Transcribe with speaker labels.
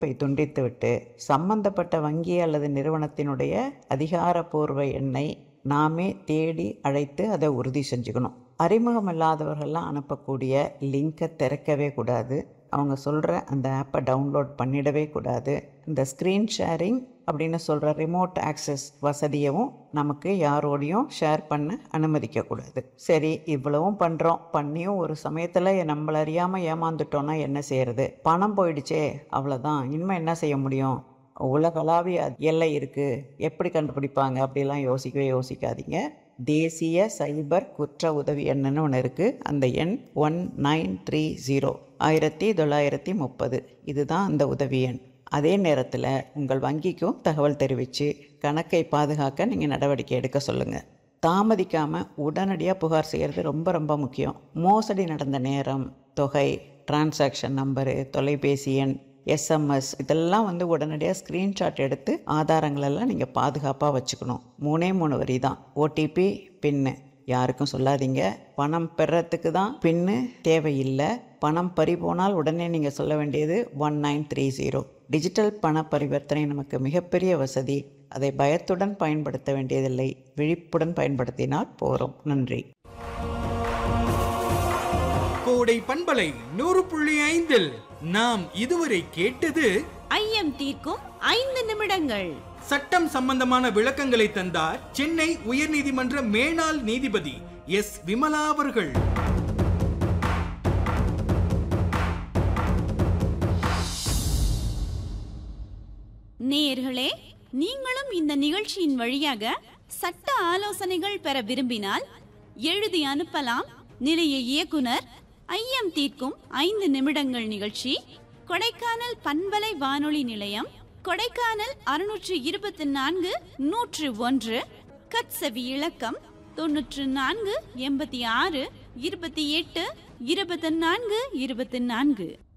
Speaker 1: அழைப்பை துண்டித்துவிட்டு சம்பந்தப்பட்ட வங்கி அல்லது நிறுவனத்தினுடைய அதிகாரப்பூர்வ எண்ணை நாமே தேடி அழைத்து அதை உறுதி செஞ்சுக்கணும் அறிமுகம் இல்லாதவர்கள்லாம் அனுப்பக்கூடிய லிங்கை திறக்கவே கூடாது அவங்க சொல்கிற அந்த ஆப்பை டவுன்லோட் பண்ணிடவே கூடாது இந்த ஸ்க்ரீன் ஷேரிங் அப்படின்னு சொல்கிற ரிமோட் ஆக்சஸ் வசதியவும் நமக்கு யாரோடையும் ஷேர் பண்ண அனுமதிக்கக்கூடாது சரி இவ்வளவும் பண்ணுறோம் பண்ணியும் ஒரு சமயத்தில் நம்மள அறியாமல் ஏமாந்துட்டோன்னா என்ன செய்யறது பணம் போயிடுச்சே அவ்வளோதான் இனிமேல் என்ன செய்ய முடியும் உலகளாவிய எல்லை இருக்குது எப்படி கண்டுபிடிப்பாங்க அப்படிலாம் யோசிக்கவே யோசிக்காதீங்க தேசிய சைபர் குற்ற உதவி எண்ணுன்னு ஒன்று இருக்குது அந்த எண் ஒன் நைன் த்ரீ ஜீரோ ஆயிரத்தி தொள்ளாயிரத்தி முப்பது இதுதான் அந்த உதவி எண் அதே நேரத்தில் உங்கள் வங்கிக்கும் தகவல் தெரிவித்து கணக்கை பாதுகாக்க நீங்கள் நடவடிக்கை எடுக்க சொல்லுங்கள் தாமதிக்காமல் உடனடியாக புகார் செய்கிறது ரொம்ப ரொம்ப முக்கியம் மோசடி நடந்த நேரம் தொகை டிரான்சாக்ஷன் நம்பரு தொலைபேசி எண் எஸ்எம்எஸ் இதெல்லாம் வந்து உடனடியாக ஸ்க்ரீன்ஷாட் எடுத்து ஆதாரங்களெல்லாம் நீங்கள் பாதுகாப்பாக வச்சுக்கணும் மூணே மூணு வரி தான் ஓடிபி பின்னு யாருக்கும் சொல்லாதீங்க பணம் பெறத்துக்கு தான் பின்னு தேவையில்லை பணம் பறி போனால் உடனே நீங்கள் சொல்ல வேண்டியது one nine three zero digital பண பரிவர்த்தனை நமக்கு மிகப்பெரிய வசதி அதை பயத்துடன் பயன்படுத்த வேண்டியதில்லை விழிப்புடன் பயன்படுத்தினால் போகிறோம் நன்றி
Speaker 2: கோடை பண்பலை நூறு புள்ளி ஐந்தில் நாம் இதுவரை கேட்டது
Speaker 3: ஐயம் தீர்க்கும் ஐந்து நிமிடங்கள்
Speaker 2: சட்டம் சம்பந்தமான விளக்கங்களை தந்தார் சென்னை உயர்நீதிமன்ற மேனாள் நீதிபதி எஸ் விமலா அவர்கள்
Speaker 3: நேயர்களே நீங்களும் இந்த நிகழ்ச்சியின் வழியாக சட்ட ஆலோசனைகள் பெற விரும்பினால் எழுதி அனுப்பலாம் நிலைய இயக்குனர் ஐயம் தீர்க்கும் ஐந்து நிமிடங்கள் நிகழ்ச்சி கொடைக்கானல் பண்பலை வானொலி நிலையம் கொடைக்கானல் அறுநூற்று இருபத்தி நான்கு நூற்று ஒன்று கட்சவி இலக்கம் தொன்னூற்று நான்கு எண்பத்தி ஆறு இருபத்தி எட்டு இருபத்தி நான்கு இருபத்தி நான்கு